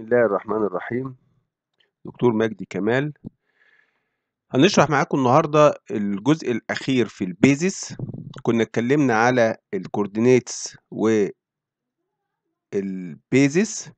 الله الرحمن الرحيم دكتور مجدي كمال هنشرح معاكم النهارده الجزء الأخير في البيزس كنا اتكلمنا على الكوردينيتس والبيزس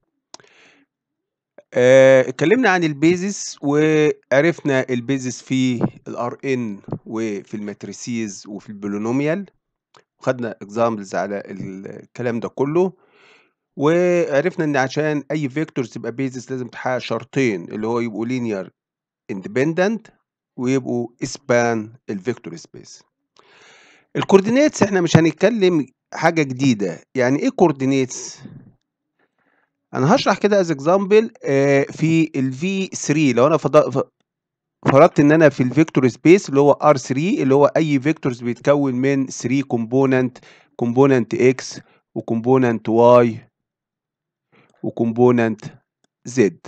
آه، اتكلمنا عن البيزس وعرفنا البيزس في الار ان وفي الماتريسيز وفي البولينوميال وخدنا اكزامبلز على الكلام ده كله وعرفنا ان عشان اي فيكتورز تبقى بيزس لازم تحقق شرطين اللي هو يبقوا لينير اندبندنت ويبقوا اسبان الفيكتور سبيس الكوردينيتس احنا مش هنتكلم حاجه جديده يعني ايه كوردينيتس انا هشرح كده از اكزامبل في الفي 3 لو انا فض- فرضت ان انا في الفيكتور سبيس اللي هو ار 3 اللي هو اي فيكتورز بيتكون من 3 كومبوننت كومبوننت اكس وكومبوننت واي وكومبوننت زد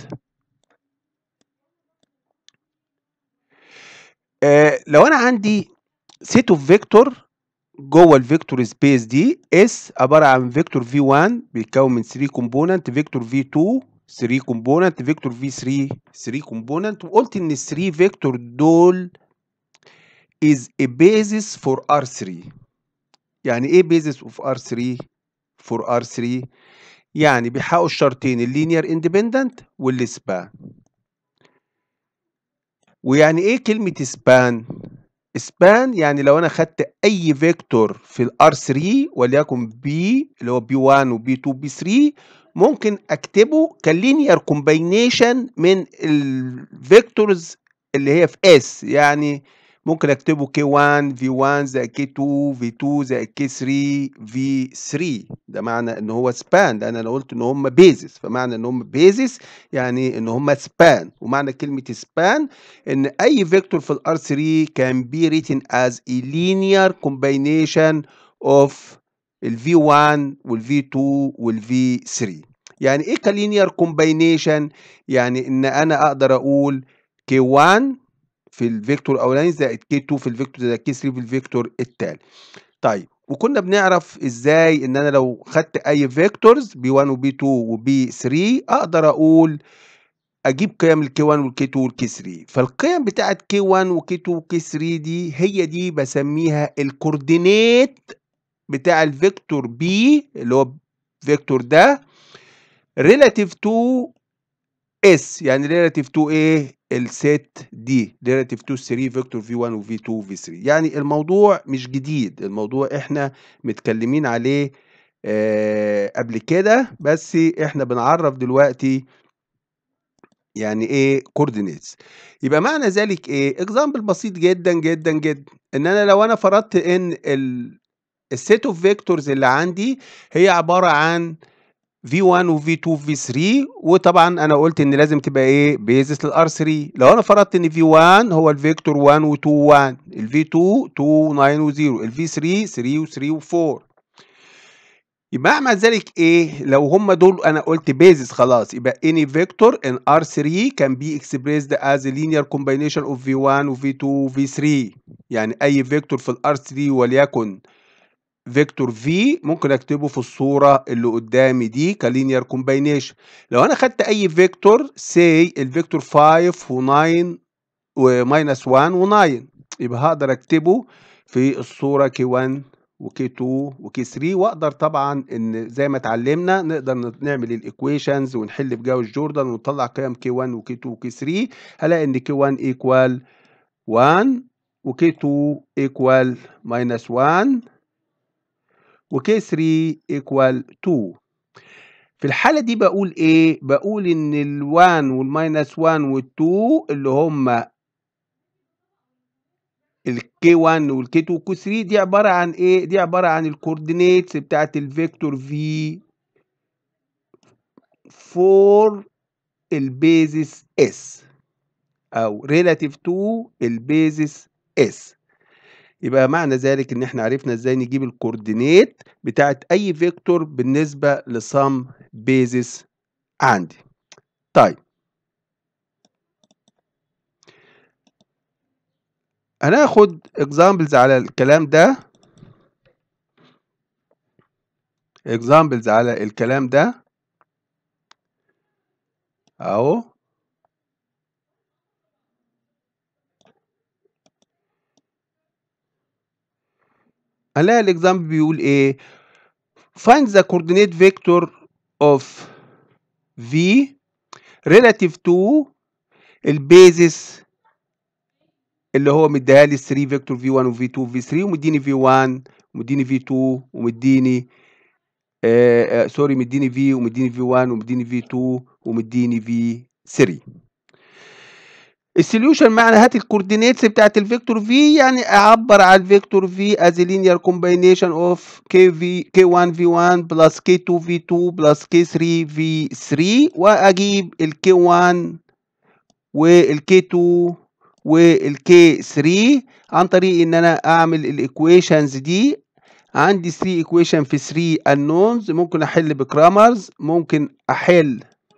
آه لو انا عندي سيت اوف فيكتور جوه الفيكتور سبيس دي اس عباره عن فيكتور في 1 بيتكون من 3 كومبوننت فيكتور في 2 3 كومبوننت فيكتور في 3 3 كومبوننت وقلت ان ال 3 فيكتور دول is a basis for R3 يعني ايه basis of R3 for R3 يعني بيحققوا الشرطين اللينير اندبندنت والسبان ويعني ايه كلمة سبان سبان يعني لو انا خدت اي فيكتور في الار 3 وليكن بي اللي هو بي 1 وبي 2 بي 3 ممكن اكتبه كلينير كومباينيشن من الفيكتورز اللي هي في اس يعني ممكن اكتبه كي 1 في 1 زائد كي 2 في 2 زائد كي 3 في 3 ده معنى ان هو سبان لان انا قلت ان هم بيزس فمعنى ان هم بيزس يعني ان هم سبان ومعنى كلمه سبان ان اي فيكتور في الار 3 can be written as a linear combination of ال V1 وال V2 وال V3 يعني ايه كلينير كومباينيشن يعني ان انا اقدر اقول K1 في الفيكتور الاولاني زائد K2 في الفيكتور زائد K3 في الفيكتور التالي طيب وكنا بنعرف ازاي ان انا لو خدت اي فيكتورز B1 وB2 وB3 اقدر اقول اجيب قيم الكي 1 والكي 2 والكي 3 فالقيم بتاعت كي 1 وكي 2 وكي 3 دي هي دي بسميها الكوردينيت بتاع الفيكتور بي اللي هو فيكتور ده ريلاتيف تو اس يعني ريلاتيف تو ايه السيت دي ريلاتيف تو 3 فيكتور في 1 وفي 2 وفي 3 يعني الموضوع مش جديد الموضوع احنا متكلمين عليه آه قبل كده بس احنا بنعرف دلوقتي يعني ايه كوردينيتس يبقى معنى ذلك ايه اكزامبل بسيط جدا جدا جدا ان انا لو انا فرضت ان السيت اوف فيكتورز اللي عندي هي عباره عن V1 وV2 وV3 وطبعا انا قلت ان لازم تبقى ايه بيزس للار 3 لو انا فرضت ان V1 هو الفيكتور 1 و2 1 الV2 2 9 و0 الV3 3 و3 و4 يبقى معنى ذلك ايه لو هم دول انا قلت بيزس خلاص يبقى any vector in R3 can be expressed as a linear combination of V1 و V2 و V3 يعني اي فيكتور في الار 3 وليكن فيكتور في ممكن اكتبه في الصوره اللي قدامي دي كلينير كومباينيشن لو انا خدت اي فيكتور سي الفيكتور 5 و9 وماينس 1 و9 يبقى هقدر اكتبه في الصوره كي 1 وكي 2 وكي 3 واقدر طبعا ان زي ما اتعلمنا نقدر نعمل الايكويشنز ونحل بجاوز جوردن ونطلع قيم كي 1 وكي 2 وكي 3 هلاقي ان كي 1 ايكوال 1 وكي 2 ايكوال ماينس 1 وكي 3 ايكوال 2 في الحالة دي بقول ايه؟ بقول ان ال1 والماينس 1 وال2 اللي هم الكي 1 والكي 2 والكي 3 دي عبارة عن ايه؟ دي عبارة عن الكوردينيتس بتاعت الفيكتور في فور البيزس اس او ريلاتيف تو البيزس اس يبقى معنى ذلك ان احنا عرفنا ازاي نجيب الكوردينيت بتاعت اي فيكتور بالنسبة لصم بيزس عندي طيب هناخد اكزامبلز على الكلام ده اكزامبلز على الكلام ده اهو هنلاقي الاكزامبل بيقول ايه find the coordinate vector of v relative to البيزس اللي هو مديها لي 3 فيكتور في 1 وفي 2 وفي 3 ومديني في 1 ومديني في 2 ومديني آه آه سوري مديني في ومديني في 1 ومديني في 2 ومديني في 3 السوليوشن معنى هات الكوردينيتس بتاعت الفيكتور في يعني اعبر على الفيكتور في از لينير كومباينيشن اوف كي في كي 1 في 1 بلس كي 2 في 2 بلس كي 3 في 3 واجيب الكي 1 والكي 2 والكي 3 عن طريق ان انا اعمل الايكويشنز دي عندي 3 ايكويشن في 3 unknowns ممكن احل بكرامرز ممكن احل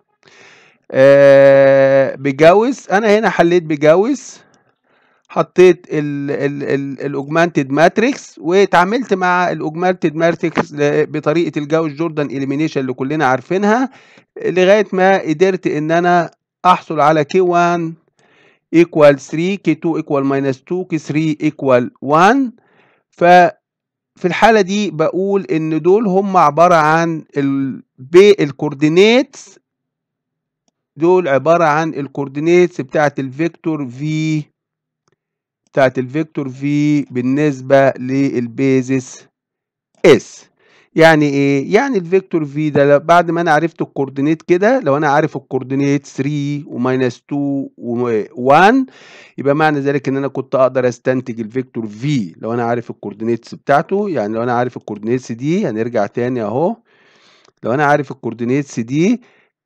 آه بجاوس انا هنا حليت بجاوس حطيت الاوجمانتد ماتريكس واتعاملت مع الاوجمانتد ماتريكس بطريقه الجاوس جوردان اليمينيشن اللي كلنا عارفينها لغايه ما قدرت ان انا احصل على كي 1 equal 3 كي 2 equal minus 2 كي 3 equal 1 ففي الحالة دي بقول إن دول هم عبارة عن البي الكوردينيتس دول عبارة عن الكوردينيتس بتاعت الفيكتور في بتاعت الفيكتور في بالنسبة للبيزس اس يعني ايه يعني الفيكتور في ده بعد ما انا عرفت الكوردينيت كده لو انا عارف الكوردينيت 3 وماينس 2 و1 يبقى معنى ذلك ان انا كنت اقدر استنتج الفيكتور في لو انا عارف الكوردينيتس بتاعته يعني لو انا عارف الكوردينيتس دي هنرجع تاني اهو لو انا عارف الكوردينيتس دي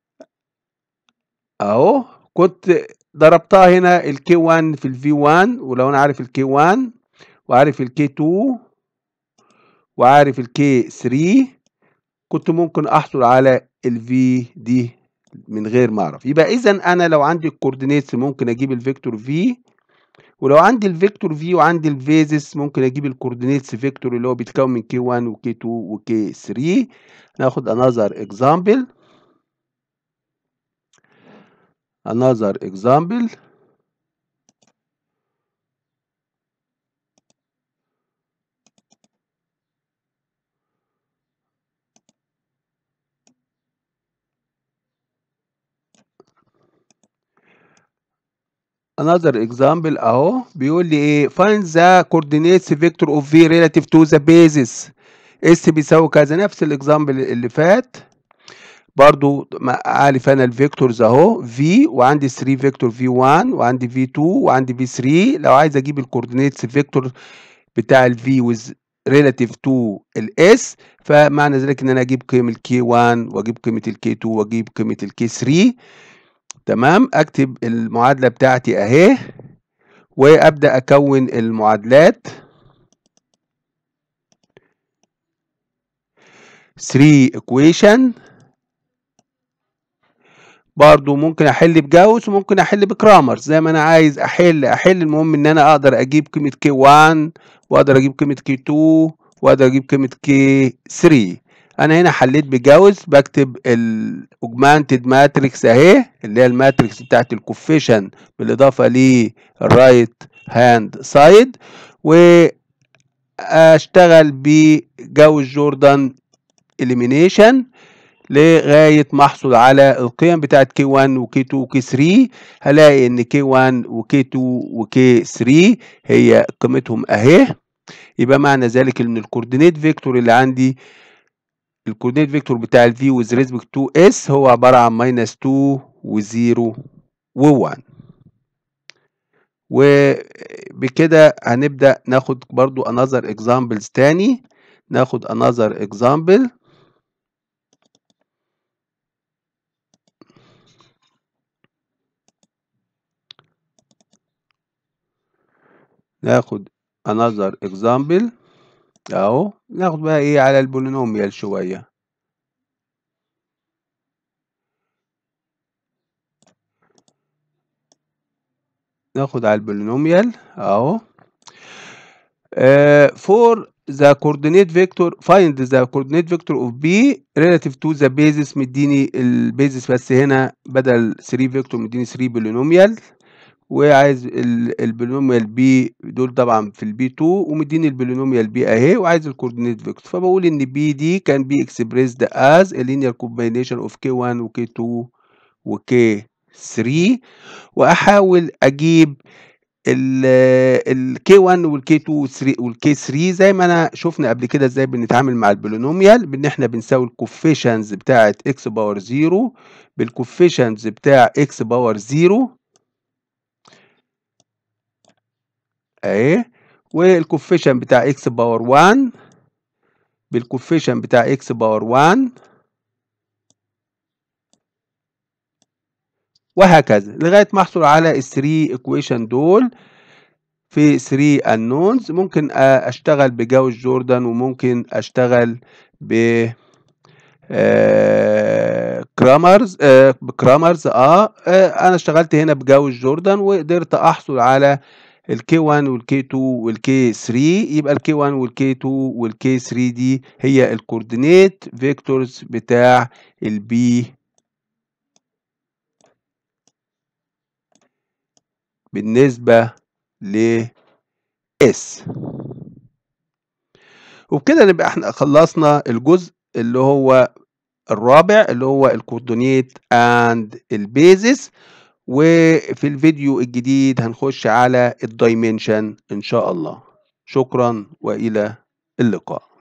اهو كنت ضربتها هنا الكي 1 في الفي 1 ولو انا عارف الكي 1 وعارف الكي 2 وعارف الكي 3 كنت ممكن احصل على الفي دي من غير ما اعرف يبقى اذا انا لو عندي الكوردينيتس ممكن اجيب الفيكتور في ولو عندي الفيكتور في وعندي الفيزس ممكن اجيب الكوردينيتس فيكتور اللي هو بيتكون من كي 1 وكي 2 وكي 3 ناخد another example another example another example اهو بيقول لي ايه find the coordinates vector of v relative to the basis اس بيساوي كذا نفس الاكزامبل اللي فات برضو عارف انا الفيكتورز اهو في وعندي 3 فيكتور في 1 وعندي في 2 وعندي في 3 لو عايز اجيب الكوردينيتس فيكتور بتاع الفي with relative to الاس فمعنى ذلك ان انا اجيب قيمه الكي 1 واجيب قيمه الكي 2 واجيب قيمه الكي 3 تمام اكتب المعادله بتاعتي اهي وابدا اكون المعادلات 3 equation برضو ممكن احل بجاوس وممكن احل بكرامر زي ما انا عايز احل احل المهم ان انا اقدر اجيب قيمه كي 1 واقدر اجيب قيمه كي 2 واقدر اجيب قيمه كي 3 انا هنا حليت بجاوز بكتب الاوجمانتد ماتريكس اهي اللي هي الماتريكس بتاعت الكوفيشن بالاضافه للرايت هاند سايد واشتغل بجاوز جوردان اليمينيشن لغايه ما احصل على القيم بتاعت كي 1 وكي 2 وكي 3 هلاقي ان كي 1 وكي 2 وكي 3 هي قيمتهم اهي يبقى معنى ذلك ان الكوردينيت فيكتور اللي عندي الكوردينيت فيكتور بتاع الفي ويز ريسبكت تو اس هو عباره عن ماينس 2 و0 و1 وبكده هنبدا ناخد برضو another examples تاني ناخد another example ناخد another example اهو ناخد بقى ايه على البولينوميال شويه ناخد على البولينوميال اهو uh, for the coordinate vector find the coordinate vector of B relative to the basis مديني البيزس بس هنا بدل 3 فيكتور مديني 3 بولينوميال وعايز البولينوميال بي دول طبعا في البي 2 ومديني البولينوميال بي اهي وعايز الكوردينيت فيكتور فبقول ان بي دي كان بي اكسبريسد از a linear combination of k1 وk2 وk3 واحاول اجيب ال K1 وال K2 وال K3 زي ما انا شفنا قبل كده ازاي بنتعامل مع البولينوميال بان احنا بنساوي الكوفيشنز بتاعه x باور 0 بالكوفيشنز بتاع x باور 0 اهي والكوفيشن بتاع x باور 1 بالكوفيشن بتاع x باور 1 وهكذا لغايه ما احصل على ال 3 ايكويشن دول في 3 انونز ممكن اشتغل بجاوس جوردن وممكن اشتغل ب آه كرامرز آه بكرامرز آه, اه انا اشتغلت هنا بجاوس جوردن وقدرت احصل على الكي 1 والكي 2 والكي 3 يبقى الكي 1 والكي 2 والكي 3 دي هي الكوردينيت فيكتورز بتاع البي بالنسبة ل S وبكده نبقى احنا خلصنا الجزء اللي هو الرابع اللي هو الكوردينيت اند البيزس وفي الفيديو الجديد هنخش على الدايمنشن ان شاء الله شكرا والى اللقاء